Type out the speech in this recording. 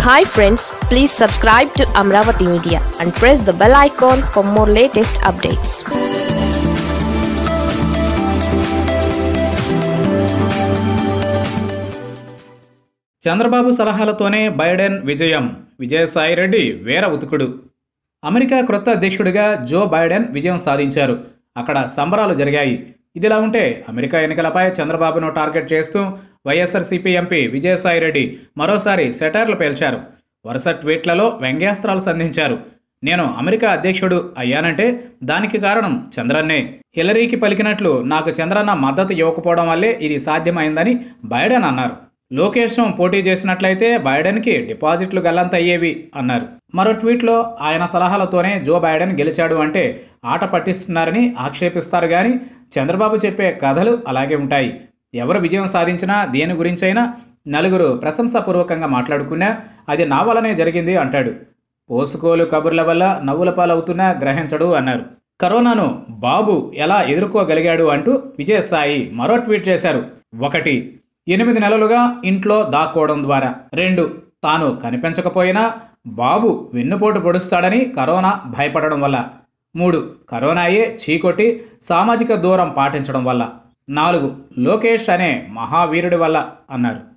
hi friends please subscribe to Amaravati media and press the bell icon for more latest updates Chandrababu సలహాలతోనే Biden విజయం విజయసాయిరెడ్డి వీర ఉతుకుడు America క్రొత్త అధ్యక్షుడిగా Joe Biden విజయం సాధించారు అక్కడ సంబరాలు జరిగాయి ఇదిలా ఉంటే అమెరికా ఎన్నికలపై చంద్రబాబును టార్గెట్ చేస్తూ వైఎస్ఆర్సీపీ ఎంపీ విజయసాయిరెడ్డి మరోసారి సెటైర్లు పేల్చారు వరుస ట్వీట్లలో వ్యంగ్యాస్త్రాలు సంధించారు నేను అమెరికా అధ్యక్షుడు అయ్యానంటే దానికి కారణం చంద్రన్నే హిలరీకి పలికినట్లు నాకు చంద్రన్న మద్దతు ఇవ్వకపోవడం వల్లే ఇది సాధ్యమైందని బైడెన్ అన్నారు లోకేశం పోటీ చేసినట్లయితే బైడెన్కి డిపాజిట్లు గల్లంత అయ్యేవి అన్నారు మరో ట్వీట్లో ఆయన సలహాలతోనే జో బైడెన్ గెలిచాడు అంటే ఆట పట్టిస్తున్నారని ఆక్షేపిస్తారు కానీ చంద్రబాబు చెప్పే కథలు అలాగే ఉంటాయి ఎవరు విజయం సాధించినా దేని గురించైనా నలుగురు ప్రశంసాపూర్వకంగా మాట్లాడుకున్నా అది నా వల్లనే జరిగింది అంటాడు పోసుకోలు కబుర్ల వల్ల నవ్వుల పాలవుతున్నా గ్రహించడు అన్నారు కరోనాను బాబు ఎలా ఎదుర్కోగలిగాడు అంటూ విజయసాయి మరో ట్వీట్ చేశారు ఒకటి ఎనిమిది నెలలుగా ఇంట్లో దాక్కోవడం ద్వారా రెండు తాను కనిపించకపోయినా బాబు వెన్నుపోటు పొడుస్తాడని కరోనా భయపడడం వల్ల మూడు కరోనాయే చీకొట్టి సామాజిక దూరం పాటించడం వల్ల నాలుగు లోకేష్ అనే మహావీరుడి వల్ల అన్నారు